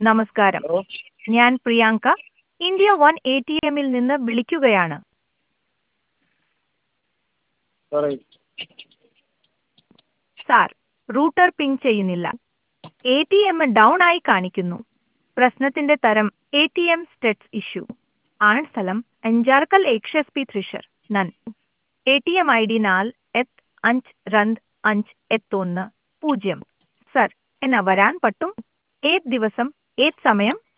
നമസ്കാരം ഹലോ ഞാൻ Priyanka India one A T എമ്മിൽ നിന്ന് വിളിക്കുകയാണ് പറയൂ സാർ റൂട്ടർ പിങ് ചെയ്യുന്നില്ല എ ടി എം ഡൗൺ ആയി കാണിക്കുന്നു പ്രശ്നത്തിന്റെ തരം A T M status issue ആണ് സ്ഥലം അഞ്ചാർക്കൽ എക്സ് എസ് പി തൃശർ നൻ A T M I D നാൽ എത്ത് അഞ്ച് രണ്ട് അഞ്ച് എത്തൊന്ന് പൂജ്യം സർ എന്നാ വരാൻ പറ്റും ഏത് ദിവസം ഏത് സമയം